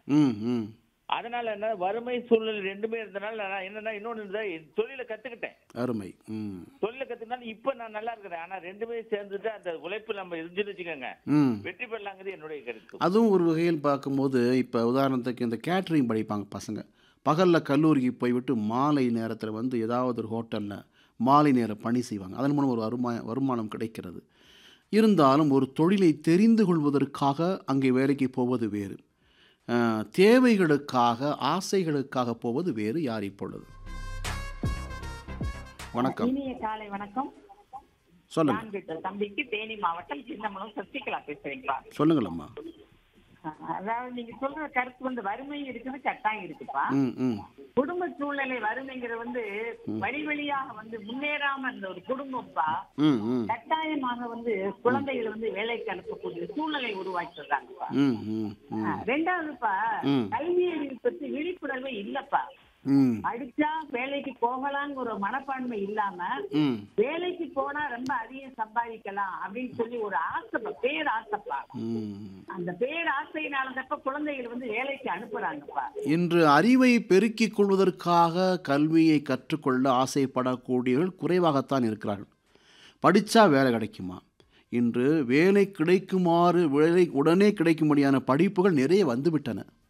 ம் ம் அதனால என்ன வறுமை சூழ்நிலை ரெண்டுமே இருந்தனால நான் என்னன்னா இன்னொன்னு இருந்தா தொழிலை கத்துக்கிட்டேன் அருமை ம் தொழிலை கத்துக்கினாலும் இப்ப நான் நல்லா இருக்கிறேன் ஆனா ரெண்டுமே சேர்ந்துட்டு அந்த உழைப்பு நம்ம இருந்துன்னு வச்சுக்கோங்க ம் வெற்றி பெறலாங்கிறது என்னுடைய கருத்து அதுவும் ஒரு வகையில் பார்க்கும்போது இப்போ உதாரணத்துக்கு இந்த கேட்ரிங் படிப்பாங்க பசங்க பகலில் கல்லூரிக்கு போய்விட்டு மாலை நேரத்தில் வந்து ஏதாவது ஒரு ஹோட்டலில் மாலை நேர பணி செய்வாங்க அதன் மூலம் ஒரு வருமா வருமானம் கிடைக்கிறது இருந்தாலும் ஒரு தொழிலை தெரிந்து கொள்வதற்காக அங்கே வேலைக்கு போவது வேறு அஹ், தேவைகளுக்காக ஆசைகளுக்காக போவது வேறு யார் இப்பொழுது வணக்கம் இனிய காலை வணக்கம் சொல்லுங்க நான் பெற்ற தம்பிக்கு தேனி மாவட்டம் சின்னமலம் சசிகலா பேசுறீங்களா சொல்லுங்களம்மா அதாவது நீங்க சொல்ற கருத்து வந்து வறுமை இருக்குது கட்டாயம் இருக்குப்பா ம் ம் குடும்ப சூழ்நிலை வறுமைங்கிறது வந்து வழி வழியாக வந்து முன்னேறாம இருந்த ஒரு குடும்பம்ப்பா ம் ம் கட்டாயமாக வந்து குழந்தைகளை வந்து வேலைக்கு அனுப்பக்கூடிய சூழ்நிலை உருவாக்கி சொல்றாங்கப்பா ம் ம் ம் ரெண்டாவதுப்பா ம். கல்வி அறிவு பற்றி விழிப்புணர்வே இல்லப்பா ம் படிச்சா வேலைக்கு போகலாங்கிற ஒரு மனப்பான்மை இல்லாம ம் வேலைக்கு போனா ரொம்ப அதிகம் சம்பாதிக்கலாம் அப்படின்னு சொல்லி ஒரு ஆசை பேர் ஆசைப்பா ம் அந்த பேர் ஆசையினாலதப்ப குழந்தைகள் வந்து வேலைக்கு அனுப்புறாங்கப்பா இன்று அறிவை பெருக்கிக் கொள்வதற்காக கல்வியை கற்றுக்கொள்ள ஆசைப்படக்கூடியவர்கள் குறைவாகத்தான் இருக்கிறார்கள் படித்தா வேலை கிடைக்குமா இன்று வேலை கிடைக்குமாறு வேலை உடனே கிடைக்கும்படியான படிப்புகள் நிறைய வந்துவிட்டன